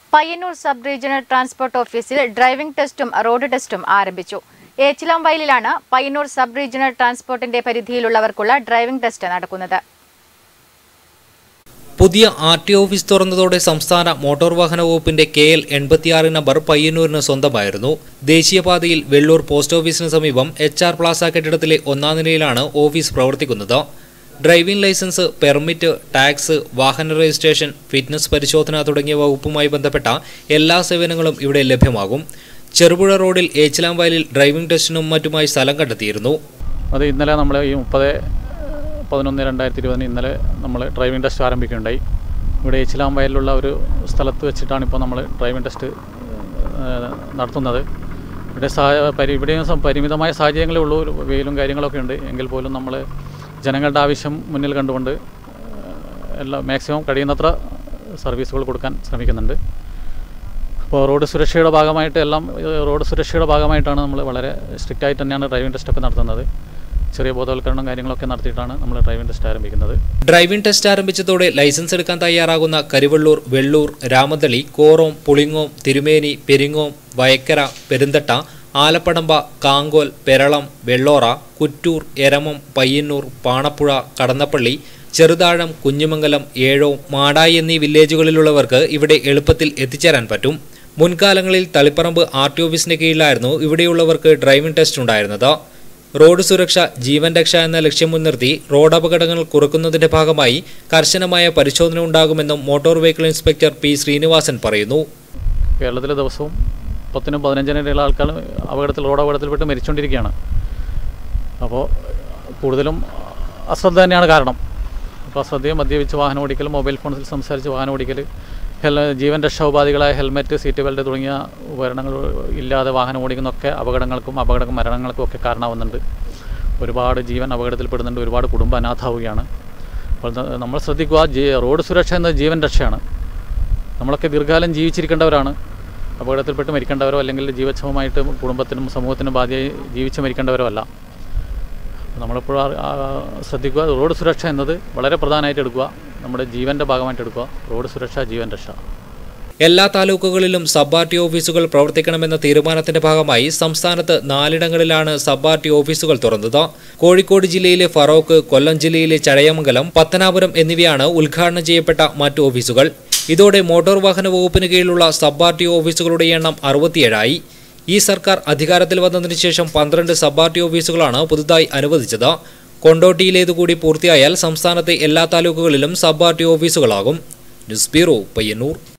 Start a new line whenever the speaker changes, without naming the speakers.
Payyanur sub regional transport ഓഫീസിൽ driving ടെസ്റ്റും road ടെസ്റ്റും ആരംഭിച്ചു ഏച്ചിലാംവയലിലാണ് പയ്യന്നൂർ സബ് റീജിയണൽ ട്രാൻസ്പോർട്ടിന്റെ പരിധിയിലുള്ളവർക്കുള്ള ഡ്രൈവിംഗ് ടെസ്റ്റ് നടക്കുന്നത്
പുതിയ ആർ ടി ഓഫീസ് തുറന്നതോടെ സംസ്ഥാന മോട്ടോർ വാഹന വകുപ്പിന്റെ കെ എൽ എൺപത്തിയാറ് നമ്പർ പയ്യന്നൂരിന് സ്വന്തമായിരുന്നു ദേശീയപാതയിൽ വെള്ളൂർ പോസ്റ്റ് ഓഫീസിന് സമീപം എച്ച് ആർ പ്ലാസ കെട്ടിടത്തിലെ ഒന്നാം നിലയിലാണ് ഓഫീസ് പ്രവർത്തിക്കുന്നത് ഡ്രൈവിംഗ് ലൈസൻസ് പെർമിറ്റ് ടാക്സ് വാഹന രജിസ്ട്രേഷൻ ഫിറ്റ്നസ് പരിശോധന തുടങ്ങിയ വകുപ്പുമായി ബന്ധപ്പെട്ട എല്ലാ സേവനങ്ങളും ഇവിടെ ലഭ്യമാകും ചെറുപുഴ റോഡിൽ ഏച്ചിലാം വയലിൽ ഡ്രൈവിംഗ് ടെസ്റ്റിനും മറ്റുമായി സ്ഥലം കണ്ടെത്തിയിരുന്നു
അത് ഇന്നലെ നമ്മൾ ഈ മുപ്പത് പതിനൊന്ന് രണ്ടായിരത്തി ഇരുപതിന് ഇന്നലെ നമ്മൾ ഡ്രൈവിംഗ് ടെസ്റ്റ് ആരംഭിക്കുകയുണ്ടായി ഇവിടെ ഏച്ചിലാം വയലിലുള്ള ഒരു സ്ഥലത്ത് വെച്ചിട്ടാണ് ഇപ്പോൾ നമ്മൾ ഡ്രൈവിംഗ് ടെസ്റ്റ് ഏഹ്, നടത്തുന്നത് ഇവിടെ സാ പരി ഇവിടെയും സം- പരിമിതമായ സാഹചര്യങ്ങളേ ഉള്ളൂ ഒരു വെയിലും കാര്യങ്ങളൊക്കെ ഉണ്ട് എങ്കിൽ പോലും നമ്മൾ ജനങ്ങളുടെ ആവശ്യം മുന്നിൽ കണ്ടുകൊണ്ട് ഏഹ്, എല്ലാ മാക്സിമം കഴിയുന്നത്ര സർവീസുകൾ കൊടുക്കാൻ ശ്രമിക്കുന്നുണ്ട് അപ്പോൾ റോഡ് സുരക്ഷയുടെ ഭാഗമായിട്ട് എല്ലാം ഏഹ്, റോഡ് സുരക്ഷയുടെ ഭാഗമായിട്ടാണ് നമ്മൾ വളരെ സ്ട്രിക്റ്റ് ആയിട്ട് തന്നെയാണ് ഡ്രൈവിംഗ് ടെസ്റ്റൊക്കെ നടത്തുന്നത് ചെറിയ ബോധവൽക്കരണം കാര്യങ്ങളൊക്കെ നടത്തിയിട്ടാണ് നമ്മൾ ഡ്രൈവിംഗ് ടെസ്റ്റ് ആരംഭിക്കുന്നത്
ഡ്രൈവിംഗ് ടെസ്റ്റ് ആരംഭിച്ചതോടെ ലൈസൻസ് എടുക്കാൻ തയ്യാറാകുന്ന കരിവള്ളൂർ വെള്ളൂർ രാമതളി കോറോം പുളിങ്ങോം തിരുമേനി പെരിങ്ങോം വയക്കര പെരുന്തട്ട ആലപ്പടമ്പ കാങ്കോൽ പെരളം വെള്ളോറ കുറ്റൂർ എരമം പയ്യന്നൂർ പാണപ്പുഴ കടന്നപ്പള്ളി ചെറുതാഴം കുഞ്ഞുമംഗലം ഏഴോ മാടായി എന്നീ വില്ലേജുകളിലുള്ളവർക്ക് ഇവിടെ എളുപ്പത്തിൽ എത്തിച്ചേരാൻ പറ്റും മുൻകാലങ്ങളിൽ തളിപ്പറമ്പ് ആർ ടി ഓഫീസിന്റെ കീഴിലായിരുന്നു ഇവിടെയുള്ളവർക്ക് ഡ്രൈവിംഗ് ടെസ്റ്റ് ഉണ്ടായിരുന്നത് റോഡ് സുരക്ഷ ജീവൻ രക്ഷ എന്ന ലക്ഷ്യം മുൻനിർത്തി റോഡ് അപകടങ്ങൾ കുറക്കുന്നതിന്റെ ഭാഗമായി കർശനമായ പരിശോധന ഉണ്ടാകുമെന്നും motor vehicle inspector P Sreenivasan പറയുന്നു
കേരളത്തിലെ ദിവസവും പത്തിനും പതിനഞ്ചിനും ഇടയിലുള്ള ആൾക്കാർ അപകടത്തിൽ റോഡ് അപകടത്തിൽപ്പെട്ട് മരിച്ചുകൊണ്ടിരിക്കുകയാണ് അപ്പോൾ കൂടുതലും അശ്രദ്ധ തന്നെയാണ് കാരണം അപ്പോൾ അശ്രദ്ധയും മദ്യപിച്ച് വാഹനം ഓടിക്കൽ മൊബൈൽ ഫോണിൽ സംസാരിച്ച് വാഹനം ഓടിക്കൽ ഹെൽ ജീവൻ രക്ഷാ ഉപാധികളായ ഹെൽമെറ്റ് സീറ്റ് ബെൽറ്റ് തുടങ്ങിയ ഉപകരണങ്ങൾ ഇല്ലാതെ വാഹനം ഓടിക്കുന്നതൊക്കെ അപകടങ്ങൾക്കും അപകട മരണങ്ങൾക്കും ഒക്കെ കാരണമാവുന്നുണ്ട് ഒരുപാട് ജീവൻ അപകടത്തിൽപ്പെടുന്നുണ്ട് ഒരുപാട് കുടുംബം അനാഥാവുകയാണ് അപ്പോൾ ന- നമ്മൾ ശ്രദ്ധിക്കുക ജീ റോഡ് സുരക്ഷ എന്നത് ജീവൻ രക്ഷയാണ് നമ്മളൊക്കെ ദീർഘകാലം ജീവിച്ചിരിക്കേണ്ടവരാണ് അപകടത്തിൽപ്പെട്ട് മരിക്കേണ്ടവരോ അല്ലെങ്കിൽ ജീവച്ഛവമായിട്ട് കുടുംബത്തിനും സമൂഹത്തിനും ബാധ്യമായി ജീവിച്ച് മരിക്കേണ്ടവരോ അല്ല നമ്മളെപ്പോഴും ആ- ആ- ശ്രദ്ധിക്കുക റോഡ് സുരക്ഷ എന്നത് വളരെ പ്രധാനമായിട്ട് എടുക്കുക നമ്മുടെ ജീവൻ്റെ ഭാഗമായിട്ട് എടുക്കുക റോഡ് സുരക്ഷ ജീവൻ രക്ഷ
എല്ലാ താലൂക്കുകളിലും സബ് ആർ ടി ഓഫീസുകൾ പ്രവർത്തിക്കണമെന്ന തീരുമാനത്തിന്റെ ഭാഗമായി സംസ്ഥാനത്ത് നാലിടങ്ങളിലാണ് സബ് ആർ ടി ഓഫീസുകൾ തുറന്നത് കോഴിക്കോട് ജില്ലയിലെ ഫറോക്ക് കൊല്ലം ജില്ലയിലെ ചടയമംഗലം പത്തനാപുരം എന്നിവയാണ് ഉദ്ഘാടനം ചെയ്യപ്പെട്ട മറ്റ് ഓഫീസുകൾ ഇതോടെ മോട്ടോർ വാഹന വകുപ്പിന് കീഴിലുള്ള സബ് ആർ ടി ഓഫീസുകളുടെ എണ്ണം അറുപത്തിയേഴായി ഈ സർക്കാർ അധികാരത്തിൽ വന്നതിനു ശേഷം പന്ത്രണ്ട് സബ് ആർ ടി ഓഫീസുകളാണ് പുതുതായി അനുവദിച്ചത് കൊണ്ടോട്ടിയിലേതുകൂടി പൂർത്തിയായാൽ സംസ്ഥാനത്തെ എല്ലാ താലൂക്കുകളിലും സബ് ആർ ടി ഓഫീസുകളാകും ന്യൂസ് ബ്യൂറോ പയ്യന്നൂർ